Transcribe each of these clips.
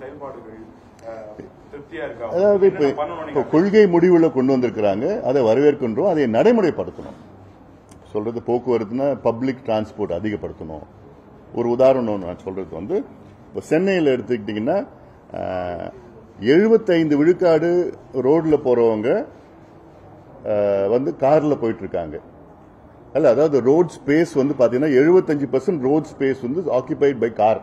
செயல்பாடுகள் அஹ், திருப்தியா இருக்கா அதாவது இப்ப என்னென்ன பண்ணணும் இப்போ நீங்க கொள்கை முடிவுல கொண்டு வந்திருக்கிறாங்க அதை வரவேற்கின்றோம் அதை நடைமுறைப்படுத்தணும் சொல்றது போக்குவரத்துனா பப்ளிக் டிரான்ஸ்போர்ட் அதிகப்படுத்தணும் ஒரு உதாரணம் நான் சொல்றது வந்து இப்போ சென்னையில் எடுத்துக்கிட்டிங்கன்னா எழுபத்தைந்து விழுக்காடு ரோட்ல போறவங்க அஹ், வந்து கார்ல போயிட்டு இருக்காங்க அல்ல அதாவது ரோட் ஸ்பேஸ் வந்து பாத்தீங்கன்னா எழுபத்தஞ்சு பர்சன்ட் ரோட் ஸ்பேஸ் வந்து ஆக்கிபைட் பை கார்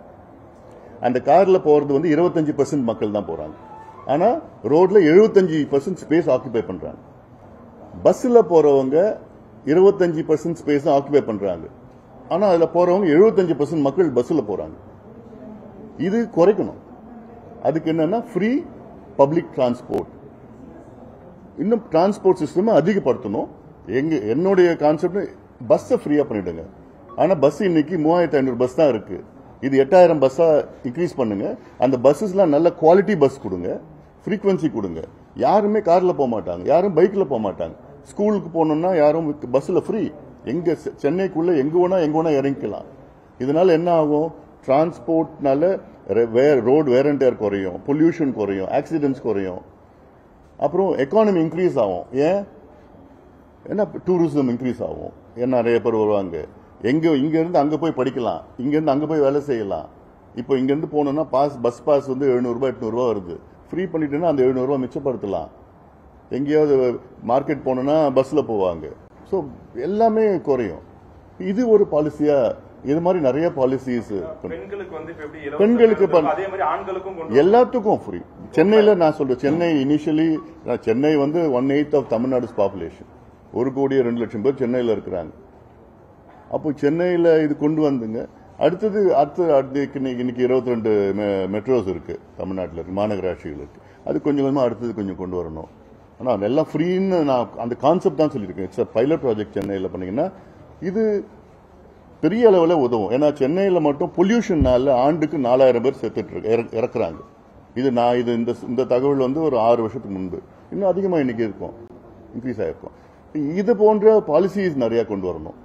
அந்த கார்ல போறது வந்து இருபத்தஞ்சு பர்சன்ட் மக்கள் தான் போறாங்க ஆனா ரோட்ல எழுபத்தஞ்சு பர்சன்ட் ஸ்பேஸ் ஆக்கிபை பண்றாங்க பஸ்ல போறவங்க இருபத்தஞ்சு பர்சன்ட் ஸ்பேஸ் ஆக்கிபை பண்றாங்க ஆனா அதுல போறவங்க எழுபத்தஞ்சு பர்சன்ட் மக்கள் பஸ்ல போறாங்க இது குறைக்கணும் அதுக்கு என்னன்னா ஃப்ரீ பப்ளிக் டிரான்ஸ்போர்ட் இன்னும் டிரான்ஸ்போர்ட் சிஸ்டம் அதிகப்படுத்தணும் எங்க என்னுடைய கான்செப்ட் பஸ்ஸை ஃப்ரீயா பண்ணிடுங்க ஆனா பஸ் இன்னைக்கு மூவாயிரத்தி ஐநூறு பஸ் தான் இருக்கு இது எட்டாயிரம் பஸ்ஸா இன்க்ரீஸ் பண்ணுங்க அந்த பஸ்ஸஸ்லாம் நல்ல குவாலிட்டி பஸ் கொடுங்க ஃப்ரீக்வன்சி கொடுங்க யாருமே கார்ல போக மாட்டாங்க யாரும் பைக்ல போக மாட்டாங்க ஸ்கூலுக்கு போகணும்னா யாரும் பஸ்ல ஃப்ரீ எங்க செ- சென்னைக்குள்ள எங்க வேணா எங்க வேணா இறங்கிக்கலாம் இதனால என்ன ஆகும் டிரான்ஸ்போர்ட்னால ரோடு வேர் அண்ட் டேர் குறையும் பொல்யூஷன் குறையும் ஆக்சிடென்ட்ஸ் குறையும் அப்புறம் எக்கானமி இன்க்ரீஸ் ஆகும் ஏன் ஏன்னா டூரிசம் இன்க்ரீஸ் ஆகும் ஏன்னா நிறைய பேர் வருவாங்க எங்க இங்க இருந்து அங்க போய் படிக்கலாம் இங்க இருந்து அங்க போய் வேலை செய்யலாம் இப்போ இங்க இருந்து போனோம்னா பாஸ் பஸ் பாஸ் வந்து எழுநூறுபா எட்நூறுபா வருது ஃப்ரீ பண்ணிட்டேன்னா அந்த எழுநூறுபா மிச்சப்படுத்தலாம் எங்கேயாவது மார்க்கெட் போனோம்னா பஸ்ல போவாங்க ஸோ எல்லாமே குறையும் இது ஒரு பாலிசியா இது மாதிரி நிறைய பாலிசிஸ் பெண்களுக்கு வந்து இப்ப எப்படி இலவச பெண்களுக்கு பேருந்து பண்- அதே மாதிரி ஆண்களுக்கும் கொண்டு எல்லாத்துக்கும் ஃப்ரீ சென்னையில நான் சொல்றேன் சென்னை இனிஷியலி சென்னை வந்து one eighth of Tamil Nadu population ஒரு கோடியே ரெண்டு லட்சம் பேர் சென்னையில இருக்கிறாங்க அப்போ சென்னையில இது கொண்டு வந்துங்க அடுத்தது அடுத்து அடுத்து இன்னைக்கு இன்னைக்கு இருபத்தி ரெண்டு மெட்ரோஸ் இருக்கு தமிழ்நாட்டில் இருக்கு மாநகராட்சிகள் இருக்கு அது கொஞ்சம் கொஞ்சமா அடுத்தது கொஞ்சம் கொண்டு வரணும் ஆனா அதெல்லாம் ஃப்ரீன்னு நான் அந்த கான்செப்ட் தான் சொல்லியிருக்கேன் இட்ஸ் பைலட் ப்ராஜெக்ட் சென்னையில் பண்ணீங்கன்னா இது பெரிய அளவில் உதவும் ஏன்னா சென்னையில் மட்டும் பொல்யூஷன்னால ஆண்டுக்கு நாலாயிரம் பேர் செத்துட்டு இருக்கு இறக்- இறக்குறாங்க இது நான் இது இந்த இந்த தகவல் வந்து ஒரு ஆறு வருஷத்துக்கு முன்பு இன்னும் அதிகமாக இன்னைக்கு இருக்கும் இன்க்ரீஸ் ஆயிருக்கும் இது போன்ற பாலிசிஸ் நிறைய கொண்டு வரணும்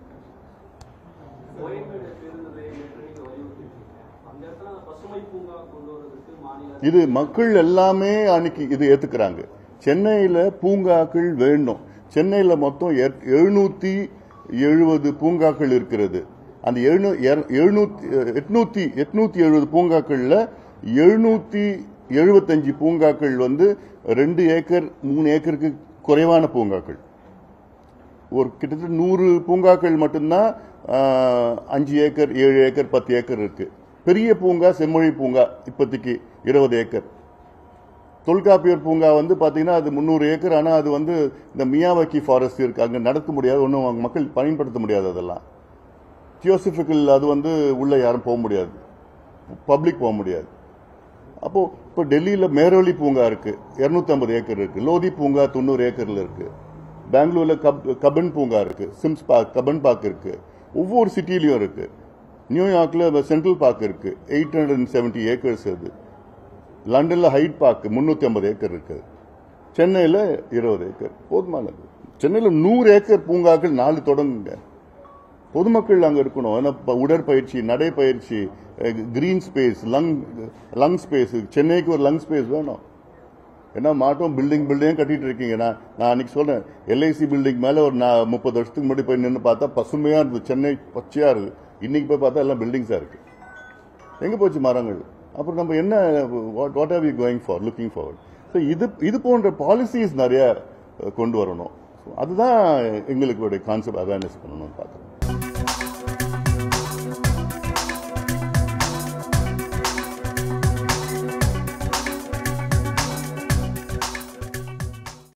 கோயம்பேடு பேருந்து நிலையம் என்று நீங்க வலியுறுத்திருக்கீங்க அந்த இடத்துல அந்த பசுமை பூங்கா கொண்டு வரதுக்கு மாநில இது மக்கள் எல்லாமே அன்னைக்கு இது ஏத்துக்கிறாங்க சென்னையில பூங்காக்கள் வேண்டும் சென்னையில மொத்தம் எழுநூத்தி எழுபது பூங்காக்கள் இருக்கிறது அந்த எழுநூத்தி எட்நூத்தி எட்நூத்தி எழுபது பூங்காக்கள்ல எழுநூத்தி எழுபத்தஞ்சு பூங்காக்கள் வந்து ரெண்டு ஏக்கர் மூணு ஏக்கருக்கு குறைவான பூங்காக்கள் ஒரு கிட்டத்தட்ட நூறு பூங்காக்கள் மட்டும்தான் ஆஹ், அஞ்சு ஏக்கர் ஏழு ஏக்கர் பத்து ஏக்கர் இருக்கு பெரிய பூங்கா செம்மொழி பூங்கா இப்போதைக்கு இருபது ஏக்கர் தொல்காப்பியர் பூங்கா வந்து பாத்தீங்கன்னா அது முந்நூறு ஏக்கர் ஆனா அது வந்து இந்த மியாவாக்கி ஃபாரஸ்ட் இருக்கு அங்க நடக்க முடியாது ஒன்றும் மக்கள் பயன்படுத்த முடியாது அதெல்லாம் தியோசிபிக்கல் அது வந்து உள்ள யாரும் போக முடியாது பப்ளிக் போக முடியாது அப்போ இப்போ டெல்லியில மேரோலி பூங்கா இருக்கு 250 ஏக்கர் இருக்கு லோதி பூங்கா தொண்ணூறு ஏக்கர்ல இருக்கு பெங்களூர்ல கப் கபன் பூங்கா இருக்கு சிம்ஸ் பார்க் கபன் பார்க் இருக்கு ஒவ்வொரு சிட்டிலையும் இருக்கு நியூயார்க்ல சென்ட்ரல் பார்க் இருக்கு eight hundred and seventy acres அது லண்டன்ல ஹைட் பார்க் முன்னூத்தி ஐம்பது ஏக்கர் இருக்கு சென்னையில இருபது ஏக்கர் போதுமானது சென்னையில நூறு ஏக்கர் பூங்காக்கள் நாலு தொடங்குங்க பொதுமக்கள் அங்க இருக்கணும் ஏன்னா இப்ப உடற்பயிற்சி நடைப்பயிற்சி green space lung lung space சென்னைக்கு ஒரு லங் ஸ்பேஸ் வேணும் ஏன்னா மாட்டோம் பில்டிங் பில்டிங் கட்டிட்டு இருக்கீங்க நான் நான் அன்னைக்கு சொல்றேன் எல்ஐசி பில்டிங் மேல ஒரு நான் முப்பது வருஷத்துக்கு முன்னாடி போய் நின்று பார்த்தா பசுமையா இருந்தது சென்னை பச்சையா இருக்கு இன்னைக்கு போய் பார்த்தா எல்லாம் பில்டிங்ஸா இருக்கு எங்க போச்சு மரங்கள் அப்புறம் நம்ம என்ன what are we going for looking forward so இது இது போன்ற பாலிசிஸ் நிறைய அஹ், கொண்டு வரணும் So, அதுதான் எங்களுக்கு கான்செப்ட் அவேர்னஸ் பண்ணணும்னு பார்க்குறோம்